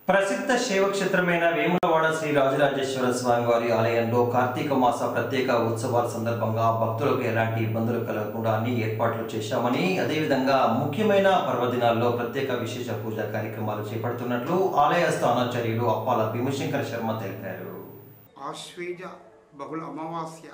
ప్రసిద్ధ శైవక్షేత్రమైన వేములవాడ శ్రీ రాజరాజేశ్వర స్వామి వారి ఆలయంలో కార్తీక మాస ప్రత్యేక ఉత్సవాల సందర్భంగా భక్తులకు ఎలాంటి ఇబ్బందులు కలగకుండా అన్ని ఏర్పాట్లు చేశామని అదేవిధంగా ముఖ్యమైన పర్వదినాల్లో ప్రత్యేక విశేష పూజా కార్యక్రమాలు చేపడుతున్నట్లు ఆలయ స్థానాచార్యులు అప్పాల భీమశంకర శర్మ తెలిపారు ఆశ్వేజ బహుళ అమావాస్య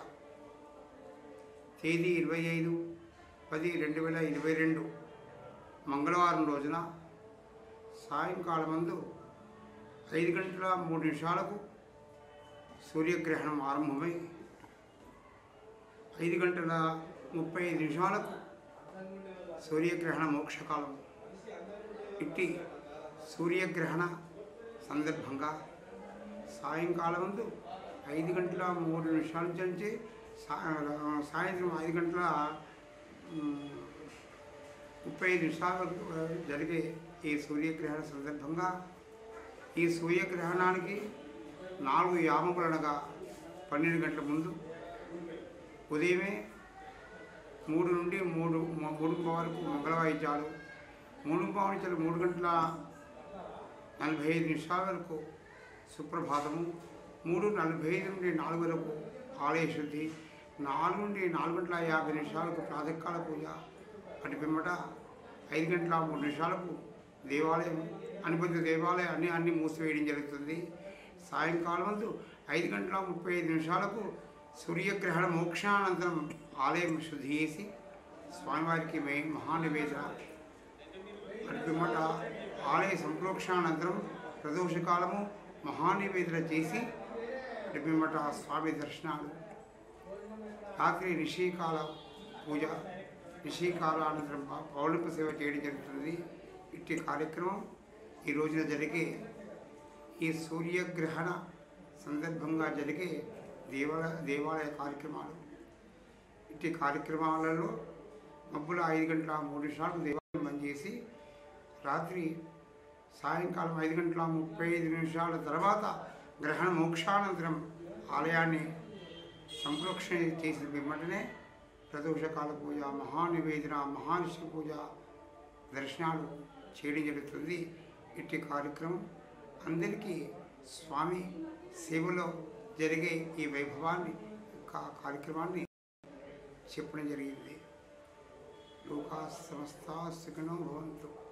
తేదీ ఇరవై ఐదు పది రెండు వేల ఇరవై రెండు మంగళవారం రోజున సాయంకాలమందు ఐదు గంటల మూడు నిమిషాలకు సూర్యగ్రహణం ఆరంభమై ఐదు గంటల ముప్పై ఐదు నిమిషాలకు సూర్యగ్రహణ మోక్షకాలం ఇట్టి సూర్యగ్రహణ సందర్భంగా సాయంకాలమందు ఐదు గంటల మూడు నిమిషాల నుంచి సా- సాయంత్రం ఐదు గంటల మ్, ముప్పై ఐదు నిమిషాల వరకు జరిగే ఈ సూర్యగ్రహణ సందర్భంగా ఈ సూర్యగ్రహణానికి నాలుగు యామములు అనగా పన్నెండు గంటల ముందు ఉదయమే మూడు నుండి మూడు మ- మూడు వరకు మంగళవాయిద్యాలు మూడు పావించాలు మూడు గంటల నలభై ఐదు నిమిషాల వరకు సుప్రభాతము మూడు నలభై ఐదు నుండి నాలుగు వరకు ఆలయ శుద్ధి నాలుగు నుండి నాలుగు గంటల యాభై నిమిషాలకు ప్రాతకాల పూజ అటు పిమ్మట ఐదు గంటల మూడు నిమిషాలకు దేవాలయం అనుబంధ దేవాలయం అన్ని అన్ని మూసివేయడం జరుగుతుంది సాయంకాలం వంతు ఐదు గంటల ముప్పై ఐదు నిమిషాలకు సూర్యగ్రహణ మోక్షానంతరం ఆలయం శుద్ధి చేసి స్వామివారికి మే మహానివేదన అటుపిమ్మట ఆలయ సంప్రోక్షానంతరం ప్రదోషకాలము మహానివేదన చేసి అటుపిమ్మట స్వామి దర్శనాలు రాత్రి నిషీకాల పూజ నిషీకాల అనంతరం పౌ- పౌర్ణిమ సేవ చేయడం జరుగుతుంది ఇట్టి కార్యక్రమం ఈ రోజున జరిగే ఈ సూర్యగ్రహణ సందర్భంగా జరిగే దేవాలయ దేవాలయ కార్యక్రమాలు ఇట్టి కార్యక్రమాలలో మబ్బుల ఐదు గంటల మూడు నిమిషాలకు దేవాలయం బంద్ చేసి రాత్రి సాయంకాలం ఐదు గంటల ముప్పై ఐదు నిమిషాల తర్వాత గ్రహణ మోక్షానంతరం ఆలయాన్ని సంప్రోక్షణ చేసిన వెంటనే ప్రదోషకాల పూజ మహానివేదన మహానిష్ఠ పూజ దర్శనాలు చేయడం జరుగుతుంది ఇట్టి కార్యక్రమం అందరికీ స్వామి సేవలో జరిగే ఈ వైభవాన్ని కా- కార్యక్రమాన్ని చెప్పడం జరిగింది లోకా సమస్త సుఖినో భవంతు